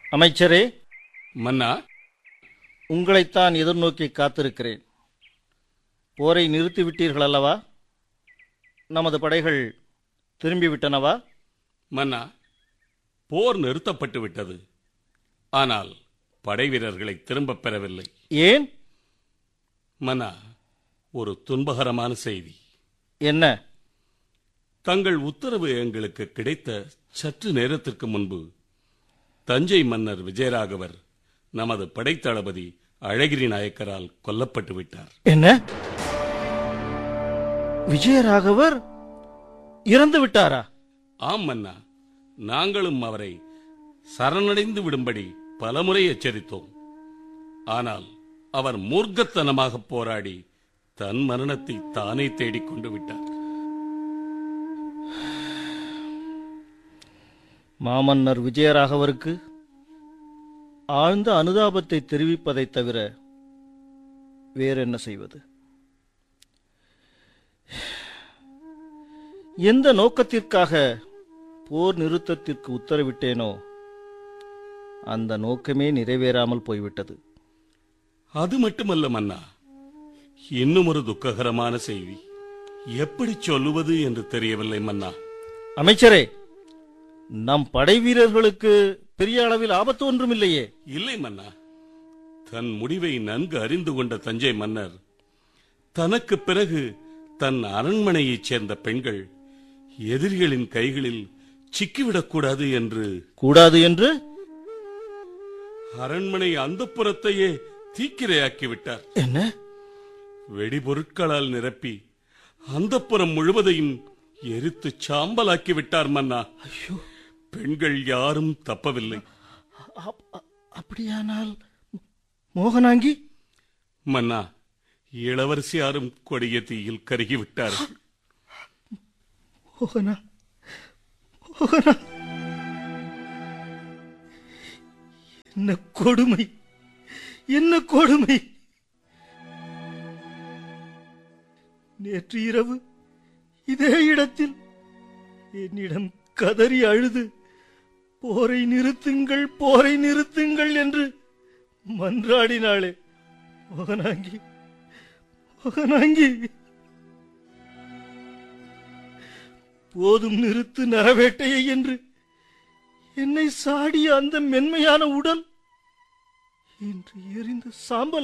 அமைச்சரே மன்னா உங்களைத்தான் எதிர்நோக்கி காத்திருக்கிறேன் போரை நிறுத்திவிட்டீர்கள் அல்லவா நமது படைகள் திரும்பிவிட்டனவா மன்னா போர் நிறுத்தப்பட்டு விட்டது ஆனால் படை வீரர்களை திரும்பப் பெறவில்லை ஏன் மன்னா ஒரு துன்பகரமான செய்தி என்ன தங்கள் உத்தரவு எங்களுக்கு கிடைத்த சற்று நேரத்திற்கு முன்பு தஞ்சை மன்னர் விஜயராகவர் நமது படைத்தளபதி அழகிரி நாயக்கரால் கொல்லப்பட்டு விட்டார் என்ன விஜயராகவர் இறந்து விட்டாரா ஆம் மன்னா நாங்களும் அவரை சரணடைந்து விடும்படி பலமுறை எச்சரித்தோம் ஆனால் அவர் மூர்க்கத்தனமாக போராடி தன் மரணத்தை தானே தேடிக் கொண்டு விட்டார் மாமன்னர் விஜயராகவருக்கு ஆழ்ந்த அனுதாபத்தை தெரிவிப்பதைத் தவிர வேறென்ன செய்வது எந்த நோக்கத்திற்காக போர் நிறுத்தத்திற்கு உத்தரவிட்டேனோ அந்த நோக்கமே நிறைவேறாமல் போய்விட்டது அது மட்டுமல்ல மன்னா இன்னும் ஒரு துக்ககரமான செய்தி எப்படி சொல்லுவது என்று தெரியவில்லை மன்னா அமைச்சரே நம் படை வீரர்களுக்கு பெரிய அளவில் ஆபத்து ஒன்றுமில்லையே இல்லை மன்னா தன் முடிவை நன்கு அறிந்து கொண்ட தஞ்சை மன்னர் தனக்கு பிறகு தன் அரண்மனையைச் சேர்ந்த பெண்கள் எதிரிகளின் கைகளில் சிக்கிவிடக்கூடாது என்று கூடாது என்று அரண்மனை அந்தப்புறத்தையே தீக்கிரையாக்கி விட்டார் என்ன வெடிபொருட்களால் நிரப்பி அந்தப்புறம் முழுவதையும் எரித்து சாம்பலாக்கி விட்டார் மன்னா ஐயோ பெண்கள் யாரும் தப்பவில்லை அப்- அ- அப்படியானால் மோகனாங்கி மன்னா இளவரசியாரும் கொடிய தீயில் கருகிவிட்டார் மோகனா மோகனா என்ன கொடுமை என்ன கொடுமை நேற்று இரவு இதே இடத்தில் என்னிடம் கதறி அழுது போரை நிறுத்துங்கள் போரை நிறுத்துங்கள் என்று மன்றாடினாளே மோகனாங்கி மோகனாங்கி போதும் நிறுத்து நரவேட்டையை என்று என்னை சாடிய அந்த மென்மையான உடல் இன்று எரிந்து சாம்பல்